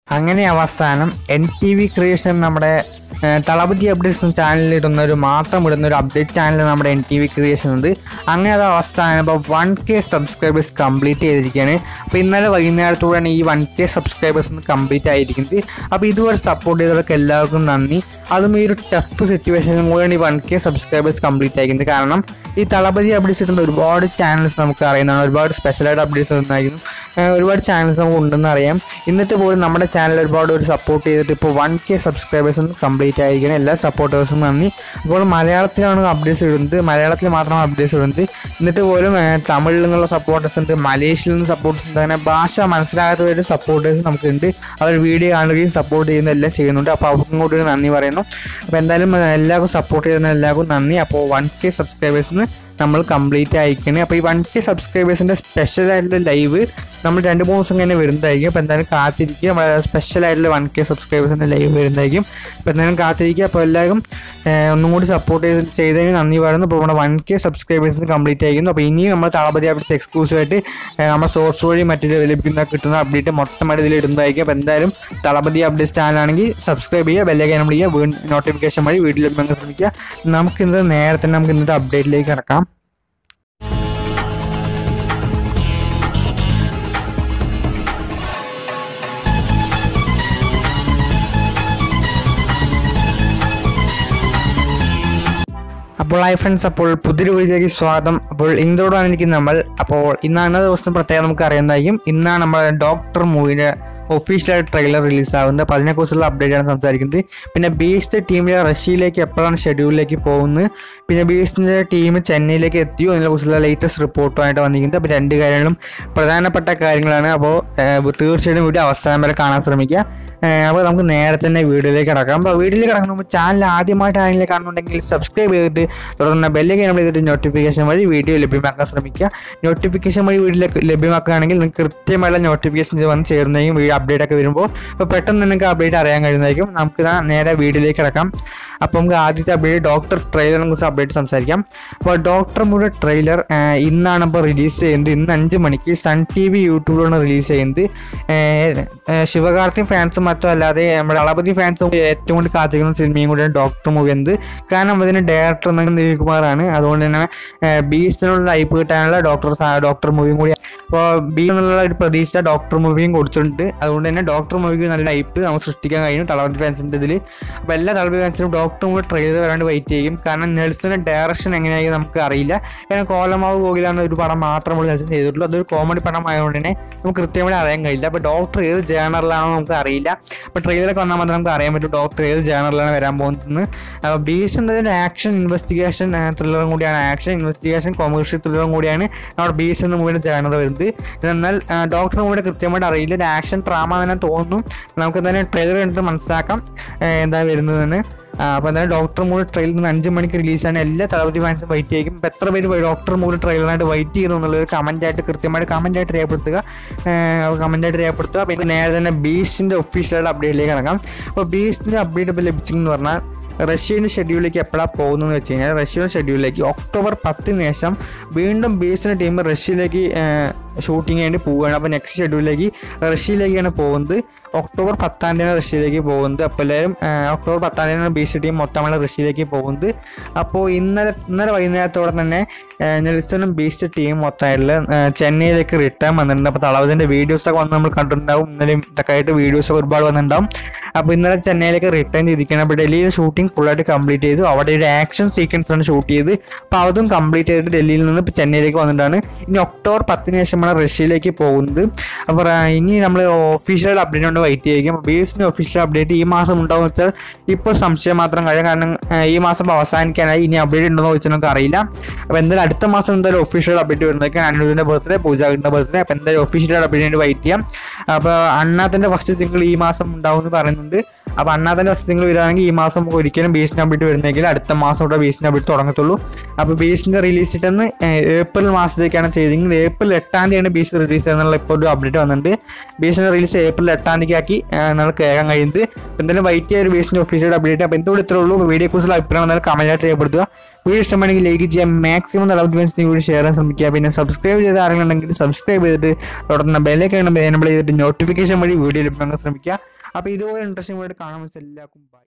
അങ്ങനെ അവസാനം N T V creation നമ്മുടെ ഏഹ്, തളപതി അപ്ഡേറ്റ്സ് ചാനലിൽ ഇടുന്ന ഒരു മാത്രം ഇടുന്ന ഒരു അപ്ഡേറ്റ് ചാനൽ നമ്മുടെ എൻ ടി വി ക്രിയേഷൻ ഉണ്ട് അങ്ങനെ അത് അവസാനം ഇപ്പോൾ വൺ കെ സബ്സ്ക്രൈബേഴ്സ് കംപ്ലീറ്റ് ചെയ്തിരിക്കുകയാണ് അപ്പോൾ ഇന്നലെ വൈകുന്നേരത്തോടെയാണ് ഈ വൺ കെ സബ്സ്ക്രൈബേഴ്സ് കംപ്ലീറ്റ് ആയിരിക്കുന്നത് അപ്പോൾ ഇതുവരെ സപ്പോർട്ട് ചെയ്തവർക്ക് എല്ലാവർക്കും നന്ദി അതും ഈ ഒരു ടഫ് സിറ്റുവേഷനിലും കൂടെയാണ് ഈ വൺ കെ സബ്സ്ക്രൈബേഴ്സ് കംപ്ലീറ്റ് ആയിരിക്കുന്നത് കാരണം ഈ തളപതി അപ്ഡേറ്റ്സ് ഇടുന്ന ഒരുപാട് ചാനൽസ് നമുക്ക് അറിയുന്നതാണ് ഒരുപാട് സ്പെഷ്യലായിട്ട് അപ്ഡേറ്റ്സ് ഉണ്ടായിരുന്നു ഏഹ് ഒരുപാട് ചാനൽസ് നമുക്ക് ഉണ്ടെന്ന് അറിയാം എന്നിട്ട് പോലും നമ്മുടെ ചാനൽ ഒരുപാട് ഒരു സപ്പോർട്ട് ചെയ്തിട്ട് ഇപ്പോൾ വൺ കെ സബ്സ്ക്രൈബേഴ്സും കംപ്ലീറ്റ് ആയിരിക്കണം എല്ലാ സപ്പോർട്ടേഴ്സും നന്ദി അപ്പോൾ മലയാളത്തിലാണ് അപ്ഡേറ്റ്സ് ഇടുന്നത് മലയാളത്തിൽ മാത്രമാണ് അപ്ഡേറ്റ്സ് ഇടുന്നത് എന്നിട്ട് പോലും ഏഹ് തമിഴിൽ നിന്നുള്ള സപ്പോർട്ടേഴ്സ് ഉണ്ട് മലേഷ്യയിൽ നിന്ന് സപ്പോർട്ടേഴ്സ് ഉണ്ട് അങ്ങനെ ഭാഷ മനസ്സിലാകാത്തവരുടെ സപ്പോർട്ടേഴ്സ് നമുക്കുണ്ട് അവർ വീഡിയോ കാണുകയും സപ്പോർട്ട് ചെയ്യുന്ന എല്ലാം ചെയ്യുന്നുണ്ട് അപ്പോൾ അവർക്കും കൂടി ഒരു നന്ദി പറയുന്നു അപ്പോൾ എന്തായാലും ഏഹ് എല്ലാവർക്കും സപ്പോർട്ട് ചെയ്യുന്ന എല്ലാവർക്കും നന്ദി അപ്പോൾ വൺ കെ സബ്സ്ക്രൈബേഴ്സിന് നമ്മൾ കംപ്ലീറ്റ് അയക്കണേ അപ്പോൾ ഈ വൺ കെ സബ്സ്ക്രൈബേഴ്സിൻ്റെ സ്പെഷ്യൽ ആയിട്ടുള്ള ലൈവ് നമ്മൾ രണ്ട് മൂന്ന് ദിവസം കഴിഞ്ഞ് വരുന്നതായിരിക്കും അപ്പോൾ എന്തായാലും കാത്തിരിക്കുക നമ്മുടെ സ്പെഷ്യൽ ആയിട്ടുള്ള വൺ കെ സബ്സ്ക്രൈബേഴ്സിൻ്റെ ലൈവ് വരുന്നതായിരിക്കും അപ്പോൾ എന്തായാലും കാത്തിരിക്കുക അപ്പോൾ എല്ലാവരും ഏഹ്, ഒന്നും കൂടി സപ്പോർട്ട് ചെയ്ത് ചെയ്തതിന് നന്ദി പറയുന്നു അപ്പോൾ നമ്മുടെ വൺ കെ സബ്സ്ക്രൈബേഴ്സിന് കംപ്ലീറ്റ് ആയിരിക്കുന്നു അപ്പോൾ ഇനിയും നമ്മൾ തളപതി അപ്ഡേറ്റ്സ് എക്സ്ക്ലൂസീവ് ആയിട്ട് ഏഹ്, നമ്മുടെ സോഴ്സ് വഴി മറ്റു ലഭിക്കുന്ന കിട്ടുന്ന അപ്ഡേറ്റ് മൊത്തമായിട്ട് ഇതിൽ ഇടുന്നതായിരിക്കും അപ്പോൾ എന്തായാലും തളപതി അപ്ഡേറ്റ്സ് ചാനലാണെങ്കിൽ സബ്സ്ക്രൈബ് ചെയ്യുക ബെല്ലൈക്കൻ നമ്മൾ ചെയ്യുക വീണ്ടും നോട്ടിഫിക്കേഷൻ വഴി വീട്ടിൽ ലഭ്യമാക്കാൻ ശ്രമിക്കുക നമുക്ക് ഇന്നത്തെ നേരെ തന്നെ നമുക്ക് ഇന്നത്തെ അപ്ഡേറ്റിലേക്ക് കിടക്കാം അപ്പോൾ ഹായ് ഫ്രണ്ട്സ് അപ്പോൾ പുതിയൊരു വീഡിയോയിലേക്ക് സ്വാഗതം അപ്പോൾ ഇന്നോടാണ് എനിക്ക് നമ്മൾ അപ്പോൾ ഇന്നാണ് ദിവസം പ്രത്യേകം നമുക്ക് അറിയുന്നതായിരിക്കും ഇന്നാണ് നമ്മുടെ ഡോക്ടർ മൂവിയുടെ ഒഫീഷ്യലായിട്ട് ട്രെയിലർ റിലീസ് ആവുന്നത് അപ്പോൾ അതിനെക്കുറിച്ചുള്ള അപ്ഡേറ്റ് ആണ് സംസാരിക്കുന്നത് പിന്നെ ബീസ്റ്റ് ടീമിലെ റഷ്യയിലേക്ക് എപ്പോഴാണ് ഷെഡ്യൂളിലേക്ക് പോകുന്നത് പിന്നെ ബീസ്റ്റിൻ്റെ ടീം ചെന്നൈയിലേക്ക് എത്തിയോ അതിനെക്കുറിച്ചുള്ള ലേറ്റസ്റ്റ് റിപ്പോർട്ടുമായിട്ട് വന്നിരിക്കുന്നത് അപ്പോൾ രണ്ട് കാര്യങ്ങളും പ്രധാനപ്പെട്ട കാര്യങ്ങളാണ് അപ്പോൾ ഏഹ്, തീർച്ചയായിട്ടും വീഡിയോ അവസാനം വരെ കാണാൻ ശ്രമിക്കുക ഏഹ്, അപ്പോൾ നമുക്ക് നേരെ തന്നെ വീഡിയോയിലേക്ക് കിടക്കാം അപ്പോൾ വീഡിയോയിലേക്ക് കിടക്കുന്ന മുമ്പ് ചാനൽ ആദ്യമായിട്ട് ആരെങ്കിലും കാണുന്നുണ്ടെങ്കിൽ സബ്സ്ക്രൈബ് ചെയ്തിട്ട് തുടർന്ന് ബെല്ലേക്ക് നമ്മൾ ചെയ്തിട്ട് നോട്ടിഫിക്കേഷൻ വഴി വീഡിയോ ലഭ്യമാക്കാൻ ശ്രമിക്കുക നോട്ടിഫിക്കേഷൻ വഴി വീഡിയോ ലഭ്യമാക്കുകയാണെങ്കിൽ നിങ്ങൾക്ക് കൃത്യമായുള്ള നോട്ടിഫിക്കേഷൻ വന്ന് ചേരുന്നതായിരിക്കും വീഡിയോ അപ്ഡേറ്റ് ഒക്കെ വരുമ്പോൾ അപ്പോൾ പെട്ടെന്ന് നിങ്ങൾക്ക് അപ്ഡേറ്റ് അറിയാൻ കഴിയുന്നതായിരിക്കും നമുക്ക് ദാ നേരെ വീഡിയോയിലേക്ക് കിടക്കാം അപ്പോൾ നമുക്ക് ആദ്യത്തെ അപ്ഡേറ്റ് ഡോക്ടർ ട്രെയിലറിനെ കുറിച്ച് അപ്ഡേറ്റ് സംസാരിക്കാം അപ്പോൾ ഡോക്ടർ മൂടെ ട്രെയിലർ ഇന്നാണ് ഇപ്പോൾ റിലീസ് ചെയ്യുന്നത് ഇന്ന് അഞ്ച് മണിക്ക് സൺ ടി വി യൂട്യൂബിലാണ് റിലീസ് ചെയ്യുന്നത് ഏഹ്, ഏഹ്, ശിവകാർത്തി ഫാൻസും മറ്റും അല്ലാതെ നമ്മുടെ അളപതി ഫാൻസും ഏറ്റവും കൂടുതൽ കാത്തിരിക്കുന്ന സിനിമയും കൂടിയാണ് ഡോക്ടർ മൂവി എന്നത് കാരണം അതിന് ഡയറക്ടർ നിവിൻ കുമാറാണ് അതുകൊണ്ട് തന്നെ ബീസ്റ്റിനുള്ള ലൈഫ് കിട്ടാനുള്ള ഡോക്ടർ ഡോക്ടർ മൂവിയും കൂടി അപ്പോൾ ബി എന്നുള്ള ഒരു പ്രതീക്ഷ ഡോക്ടർ മൂവിയും കൊടുത്തിട്ടുണ്ട് അതുകൊണ്ട് തന്നെ ഡോക്ടർ മൂവിക്ക് നല്ല ലൈഫ് നമുക്ക് സൃഷ്ടിക്കാൻ കഴിയും തളപതി ഫാൻസിൻ്റെ ഇതിൽ അപ്പോൾ എല്ലാ തളപതി ഫാൻസിനും ഡോക്ടർ മൂവി ട്രെയിലർ വരാണ്ട് വെയിറ്റ് ചെയ്യും കാരണം നെൽസന്റെ ഡയറക്ഷൻ എങ്ങനെയായിരിക്കും നമുക്ക് അറിയില്ല കാരണം കോലമാവ് പോകില്ല എന്ന ഒരു പടം മാത്രമേ നെൽസൺ ചെയ്തിട്ടുള്ളൂ അതൊരു കോമഡി പടം ആയതുകൊണ്ട് തന്നെ നമുക്ക് കൃത്യമായി അറിയാൻ കഴിയില്ല അപ്പോൾ ഡോക്ടർ ഏത് ജേണറിലാണോ നമുക്ക് അറിയില്ല അപ്പോൾ ട്രെയിലറൊക്കെ വന്നാൽ മാത്രമേ നമുക്ക് അറിയാൻ പറ്റും ഡോക്ടർ ഏത് ജേണറിലാണ് വരാൻ പോകുന്നത് അപ്പോൾ ബീസ് എന്നതിന് ആക്ഷൻ ഇൻവെസ്റ്റിഗേഷൻ ത്രില്ലറും കൂടിയാണ് ആക്ഷൻ ഇൻവെസ്റ്റിഗേഷൻ കൊമേഴ്ഷ്യൽ ത്രില്ലറും കൂടിയാണ് നമ്മുടെ ബീസ് എന്ന മൂവിയുടെ ജേണർ വരുന്നത് എന്നാൽ ഡോക്ടർ മൂവിയുടെ കൃത്യമായിട്ട് അറിയില്ല ഒരു ആക്ഷൻ ഡ്രാമ തന്നെ തോന്നുന്നു നമുക്ക് എന്തായാലും ട്രെയിലർ കണ്ടിട്ട് മനസ്സിലാക്കാം ആ, എന്താ വരുന്നതെന്ന് അപ്പോൾ എന്തായാലും ഡോക്ടർ മൂവി ട്രെയിലർ നിന്ന് അഞ്ച് മണിക്ക് റിലീസാണ് എല്ലാ തളപതി ഫാൻസും വെയിറ്റ് ചെയ്യും അപ്പോൾ എത്ര പേര് ഡോക്ടർ മൂവി ട്രെയിലറായിട്ട് വെയിറ്റ് ചെയ്യുന്നു എന്നുള്ളത് കമൻ്റ് ആയിട്ട് കൃത്യമായിട്ട് കമൻ്റ് ആയിട്ട് രേഖപ്പെടുത്തുക കമൻ്റ് ആയിട്ട് രേഖപ്പെടുത്തുക പിന്നെ നേരെ തന്നെ ബീസ്റ്റിൻ്റെ ഒഫീഷ്യൽ അപ്ഡേറ്റിലേക്ക് ഇറങ്ങാം അപ്പോൾ ബീസ്റ്റിൻ്റെ അപ്ഡേറ്റ് ഇപ്പോൾ ലഭിച്ചെന്ന് പറഞ്ഞാൽ റഷ്യൻ്റെ ഷെഡ്യൂളിലേക്ക് എപ്പോഴാണ് പോകുന്നതെന്ന് വെച്ച് കഴിഞ്ഞാൽ റഷ്യയുടെ ഷെഡ്യൂളിലേക്ക് ഒക്ടോബർ പത്തിന് ശേഷം വീണ്ടും ബീസിൻ്റെ ടീം റഷ്യയിലേക്ക് ഷൂട്ടിംഗ് വേണ്ടി പോവുകയാണ് അപ്പോൾ നെക്സ്റ്റ് ഷെഡ്യൂളിലേക്ക് റഷ്യയിലേക്കാണ് പോകുന്നത് ഒക്ടോബർ പത്താം തീയതിയാണ് റഷ്യയിലേക്ക് പോകുന്നത് അപ്പോൾ എല്ലാവരും ആ, ഒക്ടോബർ പത്താം തീയതിയാണ് ബീസ് ടീം മൊത്തമാണ് റഷ്യയിലേക്ക് പോകുന്നത് അപ്പോൾ ഇന്നലെ ഇന്നലെ വൈകുന്നേരത്തോടെ തന്നെ ആ, നെൽസണും ബീസ്റ്റ് ടീം മൊത്തമായിട്ടുള്ള ആ, ചെന്നൈയിലേക്ക് റിട്ടേൺ വന്നിട്ടുണ്ട് അപ്പോൾ തളവതിൻ്റെ വീഡിയോസൊക്കെ വന്ന് നമ്മൾ കണ്ടിട്ടുണ്ടാവും ഇന്നലെയും ഇതൊക്കെ ആയിട്ട് വീഡിയോസൊക്കെ ഒരുപാട് വന്നിട്ടുണ്ടാവും അപ്പോൾ ഇന്നലെ ചെന്നൈയിലേക്ക് റിട്ടേൺ ചെയ്തിരിക്കുകയാണ് അപ്പോൾ ഡൽഹിയിൽ ഷൂട്ടിംഗ് ഫുള്ളായിട്ട് കംപ്ലീറ്റ് ചെയ്തു അവിടെ ഒരു ആക്ഷൻ സീക്വൻസ് ആണ് ഷൂട്ട് ചെയ്ത് അപ്പോൾ അതും കംപ്ലീറ്റ് ചെയ്തിട്ട് ഡൽഹിയിൽ നിന്ന് ഇപ്പോൾ ചെന്നൈയിലേക്ക് വന്നിട്ടാണ് ഇനി ഒക്ടോബർ പത്തിന് ശേഷമാണ് റഷ്യയിലേക്ക് പോകുന്നത് അപ്പോൾ ആ, ഇനി നമ്മൾ ഒഫീഷ്യൽ അപ്ഡേറ്റ് കൊണ്ട് വെയിറ്റ് ചെയ്യും അപ്പോൾ ബേസിൻ്റെ ഒഫീഷ്യൽ അപ്ഡേറ്റ് ഈ മാസം ഉണ്ടാവും വെച്ചാൽ ഇപ്പോൾ സംശയം മാത്രം കഴിയും കാരണം ആ, ഈ മാസം അവസാനിക്കാനായി ഇനി അപ്ഡേറ്റ് ഉണ്ടോ എന്ന് വെച്ചാൽ നമുക്ക് അറിയില്ല അപ്പോൾ എന്തായാലും അടുത്ത മാസം എന്തായാലും ഒഫീഷ്യൽ അപ്ഡേറ്റ് വരുന്നതൊക്കെ അനിരുദ്ധിൻ്റെ ബർത്ത്ഡേ പൂജാകിൻ്റെ ബർത്ത്ഡേ അപ്പോൾ എന്തായാലും ഒഫീഷ്യൽ അപ്ഡേറ്റ് വേണ്ടി വെയിറ്റ് ചെയ്യാം അപ്പോൾ അണ്ണാത്തിൻ്റെ ഫസ്റ്റ് സിംഗിൾ ഈ മാസം ഉണ്ടാവും എന്ന് പറയുന്നുണ്ട് അപ്പോൾ അണ്ണാത്തിൻ്റെ ഫസ്റ്റ് സിംഗിൾ വരികയാണെങ്കിൽ ഈ മാസം നമുക്ക് ഒരിക്കലും ബേസിൻ്റെ അപ്ഡേറ്റ് വരുന്നെങ്കിൽ അടുത്ത മാസം ഇവിടെ ബേസിൻ്റെ അപ്ഡേറ്റ് തുടങ്ങത്തുള്ളൂ അപ്പോൾ ബേസിൻ്റെ റിലീസ് ഇട്ടെന്ന് ഏപ്രിൽ മാസത്തേക്കാണ് ചെയ്തെങ്കിൽ ഏപ്രിൽ എട്ടാം തീയതിയാണ് ബീച്ച് റിലീസ് എന്നുള്ള ഇപ്പോൾ ഒരു അപ്ഡേറ്റ് വന്നിട്ടുണ്ട് ബീച്ചിന് റിലീസ് ഏപ്രിൽ എട്ടാം തീയതി ആക്കി നമ്മൾ കേൾക്കാൻ കഴിയുന്നത് അപ്പോൾ എന്തായാലും വൈറ്റ് ചെയ്യാൻ ഒരു ബീച്ചിൻ്റെ ഒഫീഷ്യൽ അപ്ഡേറ്റ് അപ്പോൾ എന്തുകൊണ്ട് ഇത്രേ ഉള്ളൂ വീഡിയോ കുറിച്ചുള്ള അഭിപ്രായം വന്നാൽ കമൻറ്റായിട്ട് രേഖപ്പെടുത്തുക വീഡിയോ ഇഷ്ടമാണെങ്കിൽ ലൈക്ക് ചെയ്യാം മാക്സിമം നിലവിൽ വീഡിയോ ഷെയർ ചെയ്യാൻ ശ്രമിക്കുക പിന്നെ സബ്സ്ക്രൈബ് ചെയ്ത ആരെങ്കിലും ഉണ്ടെങ്കിൽ സബ്സ്ക്രൈബ് ചെയ്തിട്ട് തുടർന്ന് ബെല്ലൊക്കെ എനബിൾ ചെയ്തിട്ട് നോട്ടിഫിക്കേഷൻ വഴി വീഡിയോ ലഭ്യമാക്കാൻ ശ്രമിക്കുക അപ്പോൾ ഇതുപോലെ ഇൻട്രസ്റ്റിംഗ് ആയിട്ട് കാണാൻ എല്ലാവർക്കും ബൈ